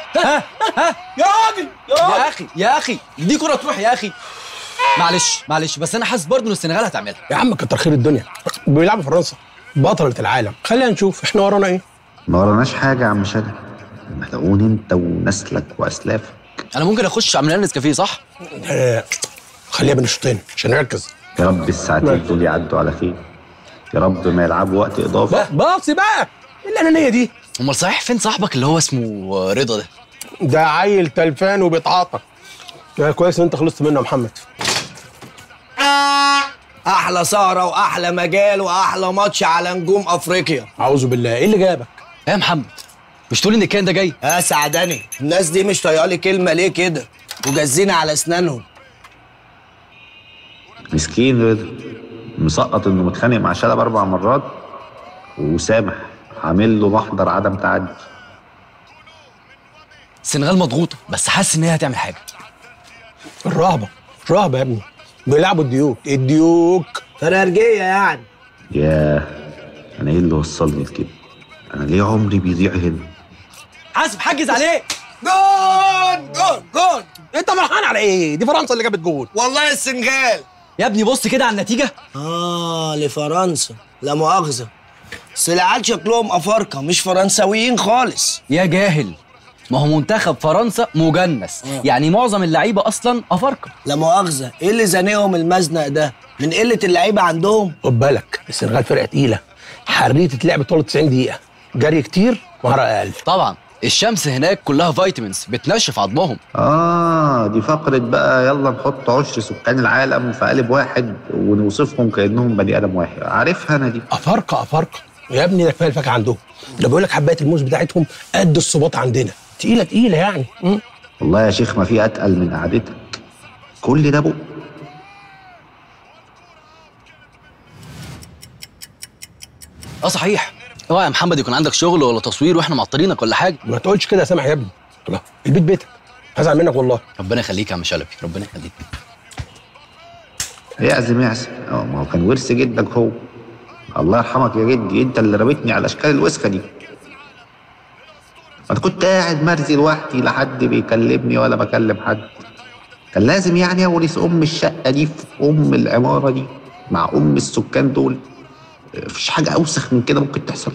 ها ها يا راجل يا راجل يا اخي يا اخي دي كره تروح يا اخي معلش معلش بس انا حاسس برضه ان السنغال هتعملها يا عم كتر خير الدنيا بيلعبوا فرنسا بطلة العالم خلينا نشوف احنا ورانا ايه ما وراناش حاجة يا عم شادي محتاجون انت ونسلك واسلافك انا ممكن اخش اعمل لنا نسكافيه صح آه، خليها بين الشوطين عشان نركز يا رب الساعتين دول يعدوا على خير يا رب ما يلعبوا وقت اضافي باصي بقى ايه الانانيه دي امال صحيح فين صاحبك اللي هو اسمه رضا ده ده عيل تلفان وبيتعاطى يا كويس ان انت خلصت منه يا محمد احلى سهره واحلى مجال واحلى ماتش على نجوم افريقيا اعوذ بالله ايه اللي جابك يا محمد مش تقول ان كان ده جاي يا سعدني الناس دي مش طايقه لي كلمه ليه كده وجازين على اسنانهم مسكين رضا مسقط انه متخانق مع شلب اربع مرات وسامح عامل له محضر عدم تعدي السنغال مضغوطه بس حاسس ان هي هتعمل حاجه الرهبه الرهبه يا ابني بيلعبوا الديوك الديوك فرارجيه يعني ياه انا ايه اللي وصلني لكده انا ليه عمري بيضيع هنا حاسب حجز عليه جون جون جون انت فرحان على ايه دي فرنسا اللي جابت جول والله السنغال يا ابني بص كده على النتيجه اه لفرنسا لا مؤاخذه بس العيال شكلهم افارقه مش فرنساويين خالص يا جاهل ما هو منتخب فرنسا مجنس يعني معظم اللعيبه اصلا افارقه لا مؤاخذه ايه اللي زانقهم المزنق ده من قله اللعيبه عندهم خد بالك السنغال فرقه تقيله حريه تتلعب طول 90 دقيقه جري كتير مهاره اقل طبعا الشمس هناك كلها فيتامينز بتنشف عظمهم اه دي فقرة بقى يلا نحط عشر سكان العالم في قالب واحد ونوصفهم كانهم بني ادم واحد عارفها انا دي افارقه افارقه يا ابني ده كفايه الفاكهه عندهم ده بيقول لك حبايه الموز بتاعتهم قد الصباط عندنا تقيله تقيله يعني مم. والله يا شيخ ما في اتقل من قعدتك كل ده بق اه صحيح اوعى يا محمد يكون عندك شغل ولا تصوير واحنا معطلينك ولا حاجه ما تقولش كده يا سامح يا ابني لا البيت بيتك هزعل منك والله ربنا يخليك يا عم شلبي ربنا يخليك يعزم يعزم اه ما هو كان ورث جدك هو الله يرحمك يا جدي انت اللي رميتني على اشكال الوسخه دي انا كنت قاعد مرزي لوحدي لا حد بيكلمني ولا بكلم حد كان لازم يعني اورث ام الشقه دي في ام العماره دي مع ام السكان دول مفيش حاجه اوسخ من كده ممكن تحصل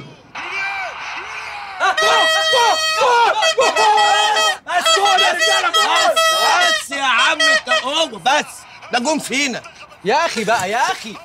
بس يا عم انت هو بس ده جون فينا يا اخي بقى يا اخي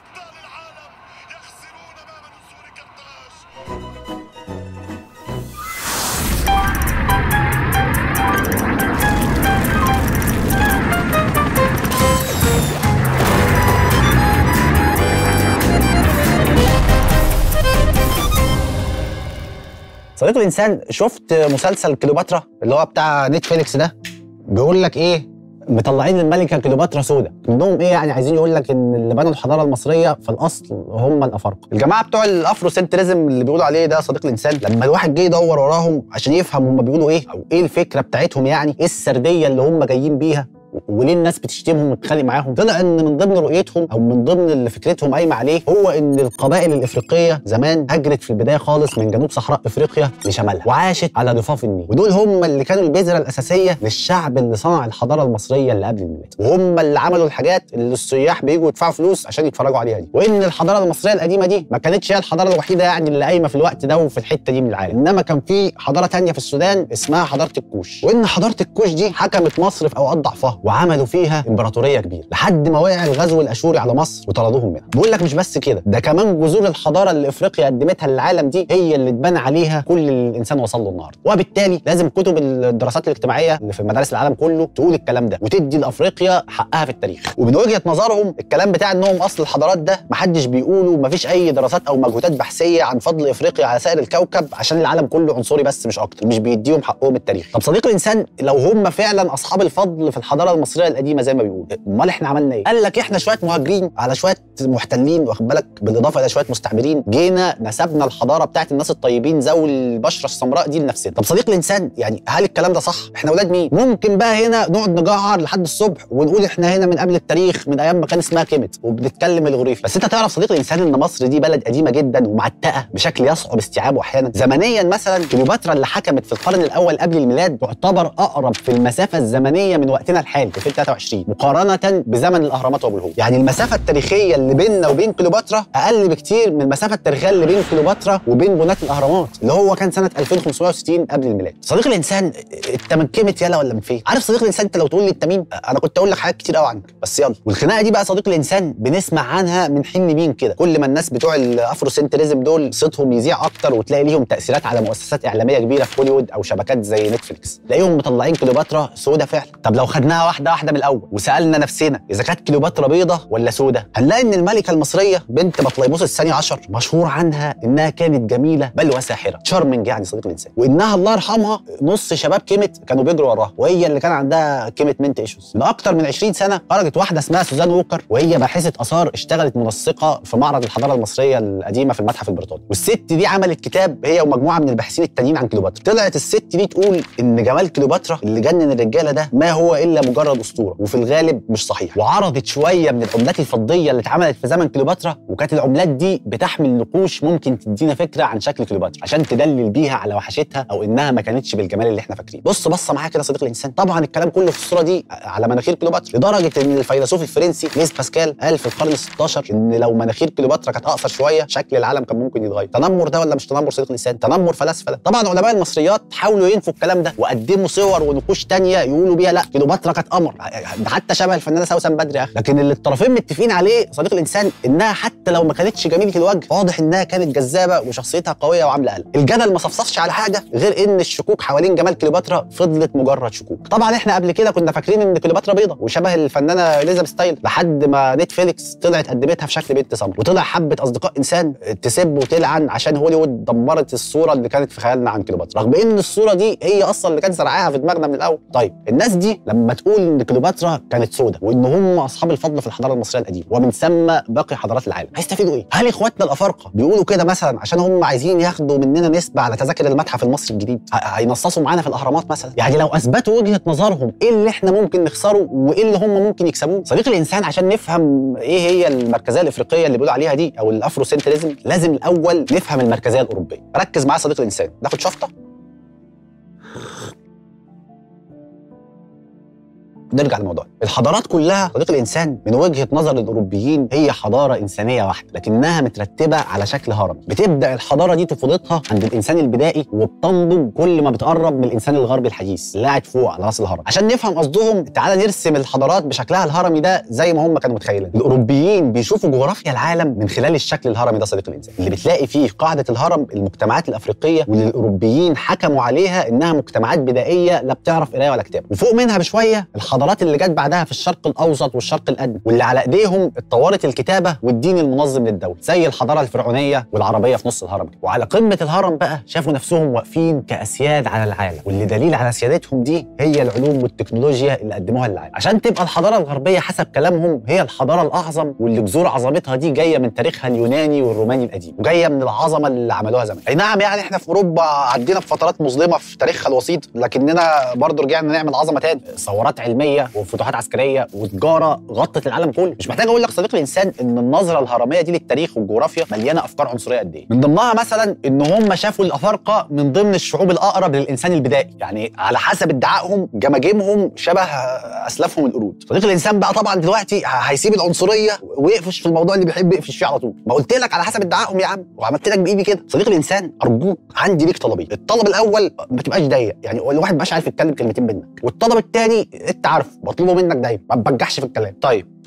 صديق الانسان شفت مسلسل كليوباترا اللي هو بتاع نتفليكس ده بيقول لك ايه مطلعين الملكه كليوباترا سودا منهم ايه يعني عايزين يقول لك ان اللي بنوا الحضاره المصريه في الاصل هم الافارقه الجماعه بتوع الافرو سنتريزم اللي بيقولوا عليه ده صديق الانسان لما الواحد جه يدور وراهم عشان يفهم هم بيقولوا ايه او ايه الفكره بتاعتهم يعني ايه السرديه اللي هم جايين بيها وليه الناس بتشتمهم وتتخانق معاهم طلع ان من ضمن رؤيتهم او من ضمن اللي فكرتهم قايمه عليه هو ان القبائل الافريقيه زمان هجرت في البدايه خالص من جنوب صحراء افريقيا لشمالها وعاشت على ضفاف النيل ودول هم اللي كانوا البذره الاساسيه للشعب اللي صنع الحضاره المصريه اللي قبل الميلاد وهم اللي عملوا الحاجات اللي السياح بيجوا يدفعوا فلوس عشان يتفرجوا عليها دي وان الحضاره المصريه القديمه دي ما كانتش هي الحضاره الوحيده يعني اللي قايمه في الوقت ده وفي الحته دي من العالم انما كان في حضاره تانية في السودان اسمها حضاره الكوش وان حضاره الكوش دي حكمت مصر في اوقات ضعفها وعملوا فيها امبراطوريه كبيره لحد ما وقع الغزو الاشوري على مصر وطردوهم منها بقول لك مش بس كده ده كمان جذور الحضاره اللي افريقيا قدمتها للعالم دي هي اللي اتبنى عليها كل اللي الانسان وصل له النهارده وبالتالي لازم كتب الدراسات الاجتماعيه اللي في مدارس العالم كله تقول الكلام ده وتدي لافريقيا حقها في التاريخ ومن وجهه نظرهم الكلام بتاع انهم اصل الحضارات ده محدش بيقوله مفيش اي دراسات او مجهودات بحثيه عن فضل افريقيا على سائر الكوكب عشان العالم كله عنصري بس مش اكتر مش بيديهم حقهم التاريخي طب صديق الانسان لو هم فعلا اصحاب الفضل في الحضاره الحضاره المصريه القديمه زي ما بيقولوا امال احنا عملنا ايه قال لك احنا شويه مهاجرين على شويه محتلين واخد بالك بالاضافه الى شويه مستعمرين جينا نسبنا الحضاره بتاعت الناس الطيبين ذوي البشره السمراء دي لنفسنا طب صديق الانسان يعني هل الكلام ده صح احنا اولاد مين ممكن بقى هنا نقعد نجعر لحد الصبح ونقول احنا هنا من قبل التاريخ من ايام ما كان اسمها كيمت وبنتكلم الغريف بس انت تعرف صديق الانسان ان مصر دي بلد قديمه جدا ومعتقه بشكل يصعب استيعابه احيانا زمنيا مثلا كليوباترا اللي حكمت في القرن الاول قبل الميلاد تعتبر اقرب في المسافه الزمنيه من وقتنا الحالي 2023 مقارنه بزمن الاهرامات وابو الهول يعني المسافه التاريخيه اللي بيننا وبين كليوباترا اقل بكتير من المسافه التاريخيه اللي بين كليوباترا وبين بناة الاهرامات اللي هو كان سنه 2560 قبل الميلاد صديق الانسان انت من كيمت يلا ولا من فين عارف صديق الانسان انت لو تقول لي انت مين انا كنت اقول لك حاجات كتير قوي عنك بس يلا والخناقه دي بقى صديق الانسان بنسمع عنها من حين لمين كده كل ما الناس بتوع الافرو سنتريزم دول صوتهم يذيع اكتر وتلاقي ليهم تاثيرات على مؤسسات اعلاميه كبيره في هوليوود او شبكات زي نتفليكس تلاقيهم مطلعين كليوباترا سودا فعلا طب لو خدناها واحده واحده من الاول وسالنا نفسنا اذا كانت كليوباترا بيضه ولا سودا هنلاقي ان الملكه المصريه بنت بطليموس الثاني عشر مشهور عنها انها كانت جميله بل وساحره شارمنج يعني صديق الانسان وانها الله يرحمها نص شباب كيمت كانوا بيجروا وراها وهي اللي كان عندها كيمت منت ايشوز من اكتر من 20 سنه خرجت واحده اسمها سوزان ووكر وهي باحثه اثار اشتغلت منسقه في معرض الحضاره المصريه القديمه في المتحف البريطاني والست دي عملت كتاب هي ومجموعه من الباحثين التانيين عن كليوباترا طلعت الست دي تقول ان جمال كليوباترا اللي جنن الرجاله ده ما هو الا مجرد اسطوره وفي الغالب مش صحيح وعرضت شويه من العملات الفضيه اللي اتعملت في زمن كليوباترا وكانت العملات دي بتحمل نقوش ممكن تدينا فكره عن شكل كليوباترا عشان تدلل بيها على وحشتها او انها ما كانتش بالجمال اللي احنا فاكرينه بص بصه معايا كده صديق الانسان طبعا الكلام كله في الصوره دي على مناخير كليوباترا لدرجه ان الفيلسوف الفرنسي ليس باسكال قال في القرن ال16 ان لو مناخير كليوباترا كانت اقصر شويه شكل العالم كان ممكن يتغير تنمر ده ولا مش تنمر صديق الانسان تنمر فلاسفه ده طبعا علماء المصريات حاولوا ينفوا الكلام ده وقدموا صور ونقوش تانية يقولوا بيها لا كليوباترا كانت قمر ده حتى شبه الفنانه سوسن بدري يا اخي لكن اللي الطرفين متفقين عليه صديق الانسان انها حتى لو ما كانتش جميله الوجه واضح انها كانت جذابه وشخصيتها قويه وعامله قلق الجدل ما صفصفش على حاجه غير ان الشكوك حوالين جمال كليوباترا فضلت مجرد شكوك طبعا احنا قبل كده كنا فاكرين ان كليوباترا بيضه وشبه الفنانه اليزابيث تايلر لحد ما نتفليكس طلعت قدمتها في شكل بنت سمر وطلع حبه اصدقاء انسان تسب وتلعن عشان هوليوود دمرت الصوره اللي كانت في خيالنا عن كليوباترا رغم ان الصوره دي هي اصلا اللي كان زرعاها في دماغنا من الاول طيب الناس دي لما تقول ان كليوباترا كانت سودة وان هم اصحاب الفضل في الحضاره المصريه القديمه ومن ثم باقي حضارات العالم هيستفيدوا ايه هل اخواتنا الافارقه بيقولوا كده مثلا عشان هم عايزين ياخدوا مننا نسبه على تذاكر المتحف المصري الجديد ه- هينصصوا معانا في الاهرامات مثلا يعني لو اثبتوا وجهه نظرهم ايه اللي احنا ممكن نخسره وايه اللي هم ممكن يكسبوه صديق الانسان عشان نفهم ايه هي المركزيه الافريقيه اللي بيقولوا عليها دي او الافرو سنتريزم لازم الاول نفهم المركزيه الاوروبيه ركز معايا صديق الانسان ناخد شفطه نرجع للموضوع الحضارات كلها صديق الانسان من وجهه نظر الاوروبيين هي حضاره انسانيه واحده لكنها مترتبه على شكل هرمي بتبدا الحضاره دي طفولتها عند الانسان البدائي وبتنضج كل ما بتقرب من الانسان الغربي الحديث اللي قاعد فوق على راس الهرم عشان نفهم قصدهم تعالى نرسم الحضارات بشكلها الهرمي ده زي ما هم كانوا متخيلين الاوروبيين بيشوفوا جغرافيا العالم من خلال الشكل الهرمي ده صديق الانسان اللي بتلاقي فيه في قاعده الهرم المجتمعات الافريقيه واللي الاوروبيين حكموا عليها انها مجتمعات بدائيه لا بتعرف قرايه ولا كتابه وفوق منها بشويه الحضارات اللي جت بعدها في الشرق الاوسط والشرق الادنى واللي على ايديهم اتطورت الكتابه والدين المنظم للدوله زي الحضاره الفرعونيه والعربيه في نص الهرم كده. وعلى قمه الهرم بقى شافوا نفسهم واقفين كاسياد على العالم واللي دليل على سيادتهم دي هي العلوم والتكنولوجيا اللي قدموها للعالم عشان تبقى الحضاره الغربيه حسب كلامهم هي الحضاره الاعظم واللي جذور عظمتها دي جايه من تاريخها اليوناني والروماني القديم وجايه من العظمه اللي عملوها زمان اي نعم يعني احنا في اوروبا عدينا بفترات مظلمه في تاريخها الوسيط لكننا برضو رجعنا نعمل عظمه تاني ثورات علميه وفتوحات عسكريه وتجاره غطت العالم كله مش محتاج اقول لك صديق الانسان ان النظره الهرميه دي للتاريخ والجغرافيا مليانه افكار عنصريه قد ايه من ضمنها مثلا ان هم شافوا الافارقه من ضمن الشعوب الاقرب للانسان البدائي يعني على حسب ادعائهم جماجمهم شبه اسلافهم القرود صديق الانسان بقى طبعا دلوقتي ه- هيسيب العنصريه ويقفش في الموضوع اللي بيحب يقفش فيه على طول ما قلت لك على حسب ادعائهم يا عم وعملت لك بايدي كده صديق الانسان ارجوك عندي ليك طلبين الطلب الاول ما تبقاش ضيق يعني الواحد مش عارف يتكلم كلمتين منك والطلب الثاني انت عارف بطلبه منك دايما ما تبجحش في الكلام طيب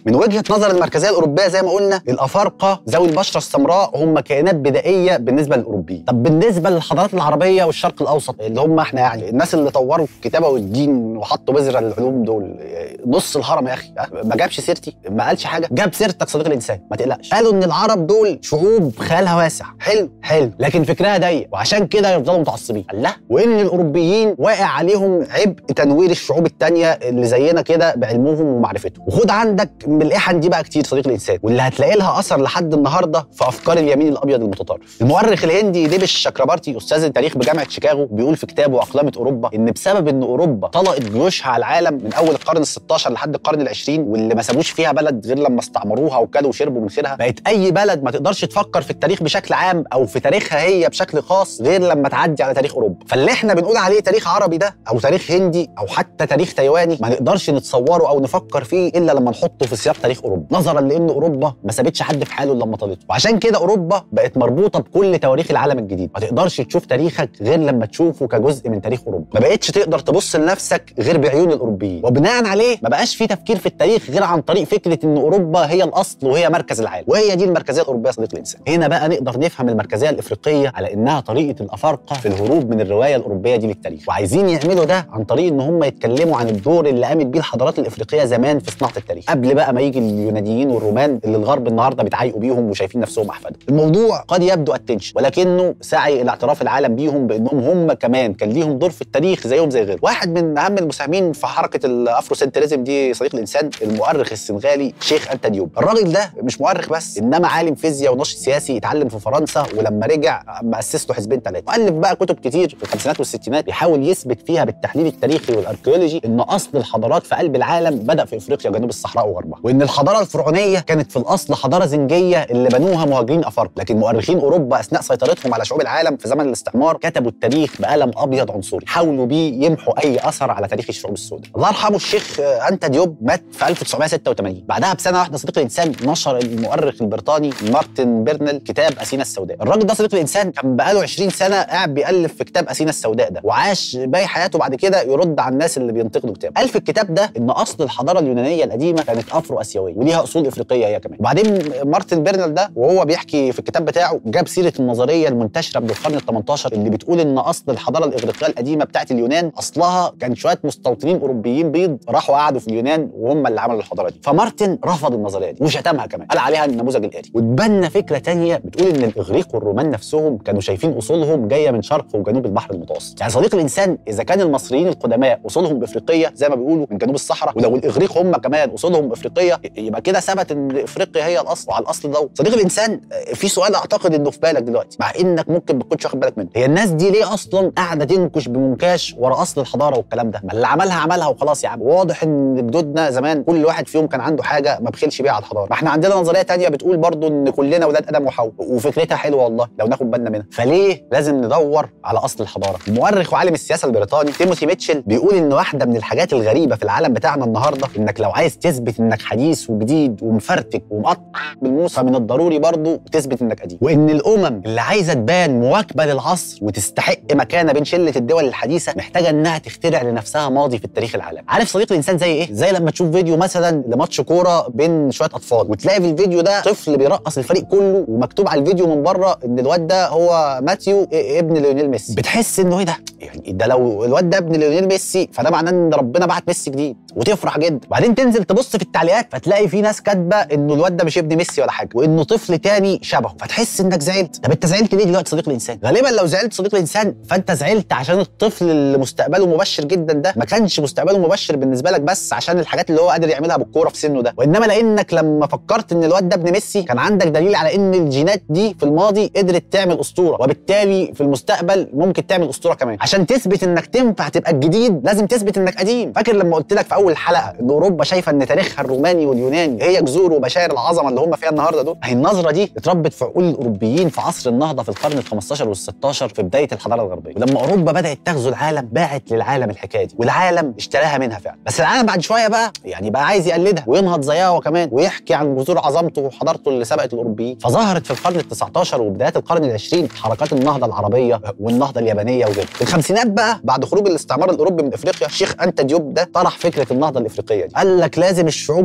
من وجهه نظر المركزيه الاوروبيه زي ما قلنا الافارقه ذوي البشره السمراء هم كائنات بدائيه بالنسبه للاوروبيين طب بالنسبه للحضارات العربيه والشرق الاوسط اللي هم احنا يعني الناس اللي طوروا الكتابه والدين وحطوا بذره للعلوم دول نص الهرم يا اخي أه؟ ما جابش سيرتي ما قالش حاجه جاب سيرتك صديق الانسان ما تقلقش قالوا ان العرب دول شعوب خيالها واسع حلو حلو لكن فكرها ضيق وعشان كده يفضلوا متعصبين الله وان الاوروبيين واقع عليهم عبء تنوير الشعوب التانية اللي زينا كده بعلمهم ومعرفتهم وخد عندك من الاحن دي بقى كتير صديق الانسان واللي هتلاقي لها اثر لحد النهارده في افكار اليمين الابيض المتطرف المؤرخ الهندي ديبش شكربارتي استاذ التاريخ بجامعه شيكاغو بيقول في كتابه اقلامه اوروبا ان بسبب ان اوروبا طلقت جيوشها على العالم من اول القرن ال16 لحد القرن ال20 واللي ما سابوش فيها بلد غير لما استعمروها وكلوا وشربوا من خيرها بقت اي بلد ما تقدرش تفكر في التاريخ بشكل عام او في تاريخها هي بشكل خاص غير لما تعدي على تاريخ اوروبا فاللي احنا بنقول عليه تاريخ عربي ده او تاريخ هندي او حتى تاريخ تايواني ما نقدرش نتصوره او نفكر فيه الا لما نحطه في سياق تاريخ اوروبا نظرا لان اوروبا ما سابتش حد في حاله لما طالته وعشان كده اوروبا بقت مربوطه بكل تواريخ العالم الجديد ما تقدرش تشوف تاريخك غير لما تشوفه كجزء من تاريخ اوروبا ما بقتش تقدر تبص لنفسك غير بعيون الاوروبيين وبناء عليه ما بقاش في تفكير في التاريخ غير عن طريق فكره ان اوروبا هي الاصل وهي مركز العالم وهي دي المركزيه الاوروبيه صديق الانسان هنا بقى نقدر نفهم المركزيه الافريقيه على انها طريقه الافارقه في الهروب من الروايه الاوروبيه دي للتاريخ وعايزين يعملوا ده عن طريق ان هم يتكلموا عن الدور اللي قامت بيه الحضارات الافريقيه زمان في صناعه التاريخ قبل بقى ما يجي اليونانيين والرومان اللي الغرب النهارده بيتعايقوا بيهم وشايفين نفسهم احفادهم الموضوع قد يبدو اتنشن ولكنه سعي الى اعتراف العالم بيهم بانهم هم كمان كان ليهم دور في التاريخ زيهم زي غيره واحد من اهم المساهمين في حركه الافروسنتريزم دي صديق الانسان المؤرخ السنغالي شيخ انت ديوب الراجل ده مش مؤرخ بس انما عالم فيزياء وناشط سياسي اتعلم في فرنسا ولما رجع مؤسس له حزبين ثلاثه والف بقى كتب كتير في الخمسينات والستينات بيحاول يثبت فيها بالتحليل التاريخي والاركيولوجي ان اصل الحضارات في قلب العالم بدا في افريقيا جنوب الصحراء وغربها وان الحضاره الفرعونيه كانت في الاصل حضاره زنجيه اللي بنوها مهاجرين افارقه لكن مؤرخين اوروبا اثناء سيطرتهم على شعوب العالم في زمن الاستعمار كتبوا التاريخ بقلم ابيض عنصري حاولوا بيه يمحوا اي اثر على تاريخ الشعوب السوداء الله يرحمه الشيخ انت ديوب مات في 1986 بعدها بسنه واحده صديق الانسان نشر المؤرخ البريطاني مارتن بيرنل كتاب اسينا السوداء الراجل ده صديق الانسان كان بقاله 20 سنه قاعد بيالف في كتاب اسينا السوداء ده وعاش باقي حياته بعد كده يرد على الناس اللي بينتقدوا كتابه قال في الكتاب ده ان اصل الحضاره اليونانيه القديمه كانت افرو اسيويه وليها اصول افريقيه هي كمان وبعدين مارتن بيرنل ده وهو بيحكي في الكتاب بتاعه جاب سيره النظريه المنتشره من القرن ال 18 اللي بتقول ان اصل الحضاره الاغريقيه القديمه بتاعت اليونان اصلها كان شويه مستوطنين اوروبيين بيض راحوا قعدوا في اليونان وهم اللي عملوا الحضاره دي فمارتن رفض النظريه دي وشتمها كمان قال عليها النموذج الآلي واتبنى فكره تانية بتقول ان الاغريق والرومان نفسهم كانوا شايفين اصولهم جايه من شرق وجنوب البحر المتوسط يعني صديق الانسان اذا كان المصريين القدماء اصولهم افريقيه زي ما بيقولوا من جنوب الصحراء ولو الاغريق هم كمان اصولهم افريقيه يبقى كده ثبت ان افريقيا هي الاصل وعلى الاصل ده صديق الانسان في سؤال اعتقد انه في بالك دلوقتي مع انك ممكن ما تكونش واخد بالك منه هي الناس دي ليه اصلا قاعده تنكش بمنكاش ورا اصل الحضاره والكلام ده ما اللي عملها عملها وخلاص يا عم واضح ان جدودنا زمان كل واحد فيهم كان عنده حاجه ما بخلش بيها على الحضاره ما احنا عندنا نظريه تانية بتقول برضو ان كلنا ولاد ادم وحواء وفكرتها حلوه والله لو ناخد بالنا منها فليه لازم ندور على اصل الحضاره المؤرخ وعالم السياسه البريطاني تيموثي ميتشل بيقول ان واحده من الحاجات الغريبه في العالم بتاعنا النهارده انك لو عايز تثبت انك حديث وجديد ومفرتك ومقطع بالموس فمن الضروري برضو تثبت انك قديم وان الامم اللي عايزه تبان مواكبه للعصر وتستحق مكانه بين شله الدول الحديثه محتاجه انها تخترع لنفسها ماضي في التاريخ العالمي عارف صديق الانسان زي ايه زي لما تشوف فيديو مثلا لماتش كوره بين شويه اطفال وتلاقي في الفيديو ده طفل بيرقص الفريق كله ومكتوب على الفيديو من بره ان الواد ده هو ماتيو إيه ابن ليونيل ميسي بتحس انه ايه ده يعني ده لو الواد ده ابن ليونيل ميسي فده معناه ان ربنا بعت ميسي جديد وتفرح جدا بعدين تنزل تبص في التعليقات فتلاقي في ناس كاتبه انه الواد ده مش ابن ميسي ولا حاجه وانه طفل تاني شبهه فتحس انك زعلت طب انت زعلت ليه دلوقتي صديق الانسان غالبا لو زعلت صديق الانسان فانت زعلت عشان الطفل اللي مستقبله مبشر جدا ده ما كانش مستقبله مبشر بالنسبه لك بس عشان الحاجات اللي هو قادر يعملها بالكوره في سنه ده وانما لانك لما فكرت ان الواد ده ابن ميسي كان عندك دليل على ان الجينات دي في الماضي قدرت تعمل اسطوره وبالتالي في المستقبل ممكن تعمل اسطوره كمان عشان تثبت انك تنفع تبقى الجديد لازم تثبت انك قديم فاكر لما قلت لك في اول حلقه ان اوروبا شايفه ان تاريخها الروماني واليوناني هي جذور وبشائر العظمه اللي هم فيها النهارده دول هي النظره دي اتربت في عقول الاوروبيين في عصر النهضه في القرن ال 15 وال 16 في بدايه الحضاره الغربيه ولما اوروبا بدات تغزو العالم باعت للعالم الحكايه دي والعالم اشتراها منها فعلا بس العالم بعد شويه بقى يعني بقى عايز يقلدها وينهض زيها هو كمان ويحكي عن جذور عظمته وحضارته اللي سبقت الاوروبيين فظهرت في القرن ال 19 وبدايات القرن ال 20 حركات النهضه العربيه والنهضه اليابانيه وغيرها في الخمسينات بقى بعد خروج الاستعمار الاوروبي من افريقيا الشيخ انت ديوب ده طرح فكره النهضه الافريقيه دي قال لك لازم الشعوب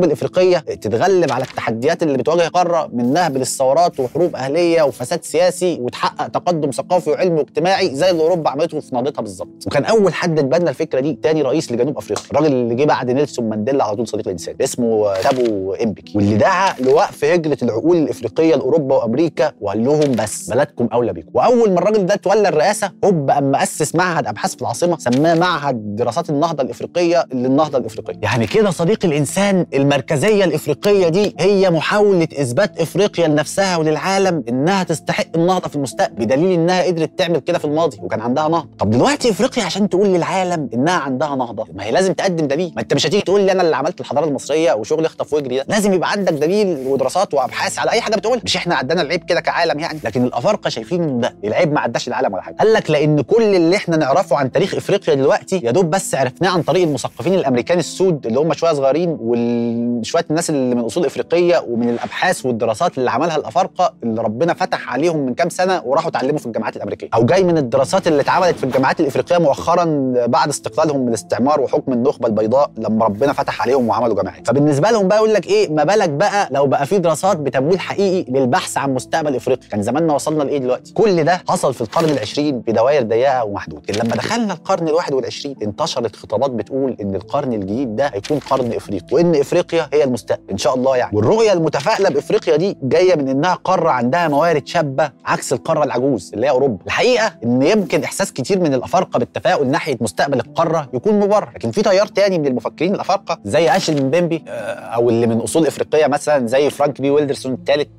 الافريقيه تتغلب على التحديات اللي بتواجه القاره من نهب للثورات وحروب اهليه وفساد سياسي وتحقق تقدم ثقافي وعلمي واجتماعي زي اللي اوروبا عملته في نهضتها بالظبط وكان اول حد اتبنى الفكره دي تاني رئيس لجنوب افريقيا الراجل اللي جه بعد نيلسون مانديلا على طول صديق الانسان اسمه تابو امبكي واللي دعا لوقف هجره العقول الافريقيه لاوروبا وامريكا وقال لهم بس بلدكم اولى بيكم واول ما الراجل ده تولى الرئاسه هوب اما اسس معهد ابحاث في العاصمه سماه معهد دراسات النهضه الافريقيه للنهضه الافريقيه يعني كده صديق الانسان المركزيه الافريقيه دي هي محاوله اثبات افريقيا لنفسها وللعالم انها تستحق النهضه في المستقبل بدليل انها قدرت تعمل كده في الماضي وكان عندها نهضه طب دلوقتي افريقيا عشان تقول للعالم انها عندها نهضه ما هي لازم تقدم دليل ما انت مش هتيجي تقول لي انا اللي عملت الحضاره المصريه وشغل اخطف واجري ده لازم يبقى عندك دليل ودراسات وابحاث على اي حاجه بتقول مش احنا عندنا العيب كده كعالم يعني لكن الافارقه شايفين ان ده العيب ما عداش العالم ولا حاجه قال لك لان كل اللي احنا نعرفه عن تاريخ افريقيا دلوقتي يا دوب بس عرفناه عن طريق المثقفين الامريكان السود اللي هم شويه صغيرين وشويه الناس اللي من اصول افريقيه ومن الابحاث والدراسات اللي عملها الافارقه اللي ربنا فتح عليهم من كام سنه وراحوا اتعلموا في الجامعات الامريكيه او جاي من الدراسات اللي اتعملت في الجامعات الافريقيه مؤخرا بعد استقلالهم من الاستعمار وحكم النخبه البيضاء لما ربنا فتح عليهم وعملوا جامعات فبالنسبه لهم بقى يقول لك ايه ما بالك بقى لو بقى في دراسات بتمويل حقيقي للبحث عن مستقبل افريقيا كان زماننا وصلنا لايه دلوقتي كل ده حصل في القرن العشرين في دوائر ضيقه ومحدوده لكن لما دخلنا القرن الواحد والعشرين انتشرت خطابات بتقول ان القرن الجديد ده هيكون قرن افريقيا وان افريقيا هي المستقبل ان شاء الله يعني والرؤيه المتفائله بافريقيا دي جايه من انها قاره عندها موارد شابه عكس القاره العجوز اللي هي اوروبا الحقيقه ان يمكن احساس كتير من الافارقه بالتفاؤل ناحيه مستقبل القاره يكون مبرر لكن في تيار تاني من المفكرين الافارقه زي اشل مبيمبي آه، او اللي من اصول افريقيه مثلا زي فرانك بي ويلدرسون الثالث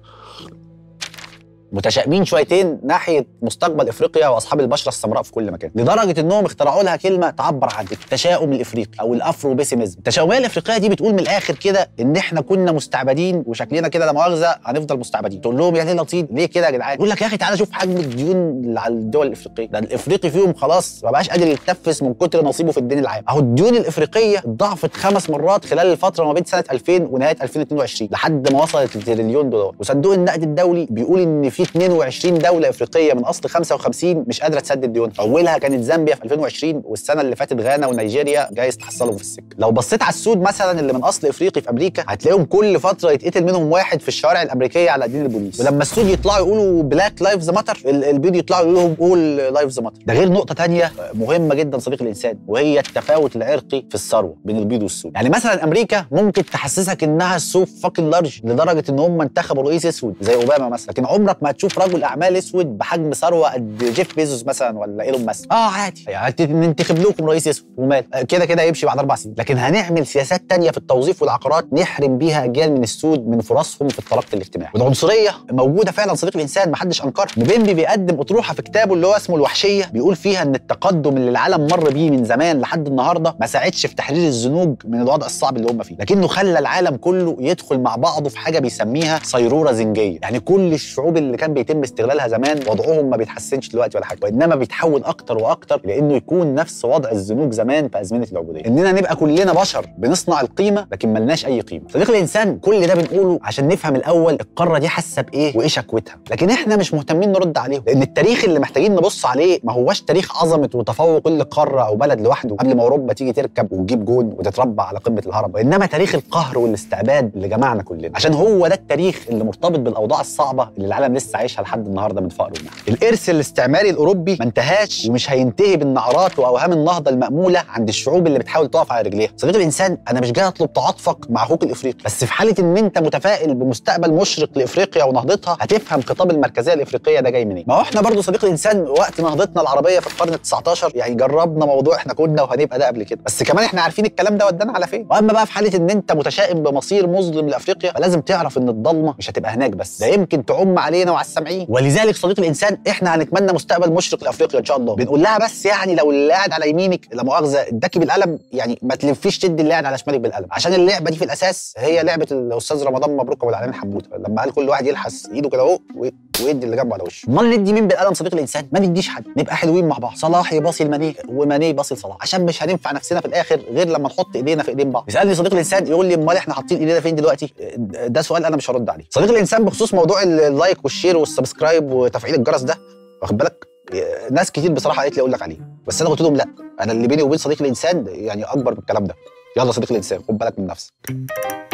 متشائمين شويتين ناحيه مستقبل افريقيا واصحاب البشره السمراء في كل مكان لدرجه انهم اخترعوا لها كلمه تعبر عن التشاؤم الافريقي او الافرو بيسيميزم التشاؤميه الافريقيه دي بتقول من الاخر كده ان احنا كنا مستعبدين وشكلنا كده لا مؤاخذه هنفضل مستعبدين تقول لهم يا ليه لطيف ليه كده يا جدعان يقول لك يا اخي تعالى شوف حجم الديون اللي على الدول الافريقيه ده الافريقي فيهم خلاص ما بقاش قادر يتنفس من كتر نصيبه في الدين العام اهو الديون الافريقيه اتضاعفت خمس مرات خلال الفتره ما بين سنه 2000 ونهايه 2022 لحد ما وصلت لتريليون دولار وصندوق النقد الدولي بيقول ان في 22 دوله افريقيه من اصل 55 مش قادره تسدد ديونها اولها كانت زامبيا في 2020 والسنه اللي فاتت غانا ونيجيريا جايز تحصلهم في السكه لو بصيت على السود مثلا اللي من اصل افريقي في امريكا هتلاقيهم كل فتره يتقتل منهم واحد في الشوارع الامريكيه على ايدين البوليس ولما السود يطلعوا يقولوا بلاك لايفز ماتر البيض يطلعوا يقولوا لهم اول لايفز ماتر ده غير نقطه تانية مهمه جدا صديق الانسان وهي التفاوت العرقي في الثروه بين البيض والسود يعني مثلا امريكا ممكن تحسسك انها سو فاكن لارج لدرجه ان هم انتخبوا رئيس اسود زي اوباما مثلا لكن عمرك ما هتشوف رجل اعمال اسود بحجم ثروه قد جيف بيزوس مثلا ولا ايلون ماسك اه عادي يعني ننتخب لكم رئيس اسود ومال آه، كده كده يمشي بعد اربع سنين لكن هنعمل سياسات تانية في التوظيف والعقارات نحرم بيها اجيال من السود من فرصهم في الترقي الاجتماعي والعنصريه موجوده فعلا صديق الانسان محدش انكرها مبيمبي بيقدم اطروحه في كتابه اللي هو اسمه الوحشيه بيقول فيها ان التقدم اللي العالم مر بيه من زمان لحد النهارده ما ساعدش في تحرير الزنوج من الوضع الصعب اللي هم فيه لكنه خلى العالم كله يدخل مع بعضه في حاجه بيسميها صيروره زنجيه يعني كل الشعوب اللي كان بيتم استغلالها زمان وضعهم ما بيتحسنش دلوقتي ولا حاجه وانما بيتحول اكتر واكتر لانه يكون نفس وضع الزنوج زمان في ازمنه العبوديه اننا نبقى كلنا بشر بنصنع القيمه لكن ملناش اي قيمه صديق الانسان كل ده بنقوله عشان نفهم الاول القاره دي حاسه بايه وايه شكوتها لكن احنا مش مهتمين نرد عليهم لان التاريخ اللي محتاجين نبص عليه ما هوش تاريخ عظمه وتفوق كل قاره او بلد لوحده قبل ما اوروبا تيجي تركب وتجيب جون وتتربع على قمه الهرم وانما تاريخ القهر والاستعباد اللي جمعنا كلنا عشان هو ده التاريخ اللي مرتبط بالاوضاع الصعبه اللي العالم لسه عايشها لحد النهارده من فقر ونعم الارث الاستعماري الاوروبي ما انتهاش ومش هينتهي بالنعرات واوهام النهضه الماموله عند الشعوب اللي بتحاول تقف على رجليها صديق الانسان انا مش جاي اطلب تعاطفك مع اخوك الافريقي بس في حاله ان انت متفائل بمستقبل مشرق لافريقيا ونهضتها هتفهم خطاب المركزيه الافريقيه ده جاي منين ما هو احنا برضو صديق الانسان وقت نهضتنا العربيه في القرن ال19 يعني جربنا موضوع احنا كنا وهنبقى ده قبل كده بس كمان احنا عارفين الكلام ده ودانا على فين واما بقى في حاله ان انت متشائم بمصير مظلم لافريقيا فلازم تعرف ان الضلمه مش هتبقى هناك بس ده يمكن تعم علينا وعلى السامعين ولذلك صديق الانسان احنا هنتمنى مستقبل مشرق لافريقيا ان شاء الله بنقول لها بس يعني لو اللي قاعد على يمينك لا مؤاخذه اداكي بالقلم يعني ما تلفيش تدي اللي قاعد على شمالك بالقلم عشان اللعبه دي في الاساس هي لعبه الاستاذ رمضان مبروك ابو العلمين حموته لما قال كل واحد يلحس ايده كده اهو و- ويدي اللي جنبه على وشه امال ندي مين بالقلم صديق الانسان ما نديش حد نبقى حلوين مع بعض صلاح يباصي لمانيه ومانيه يباصي لصلاح عشان مش هننفع نفسنا في الاخر غير لما نحط ايدينا في ايدين بعض يسالني صديق الانسان يقول لي امال احنا حاطين ايدينا فين دلوقتي ده سؤال انا مش هرد عليه صديق الانسان بخصوص موضوع اللايك والشير والسبسكرايب وتفعيل الجرس ده واخد بالك ناس كتير بصراحه قالت لي اقول لك عليه بس انا قلت لهم لا انا اللي بيني وبين صديق الانسان يعني اكبر من الكلام ده يلا صديق الانسان خد بالك من نفسك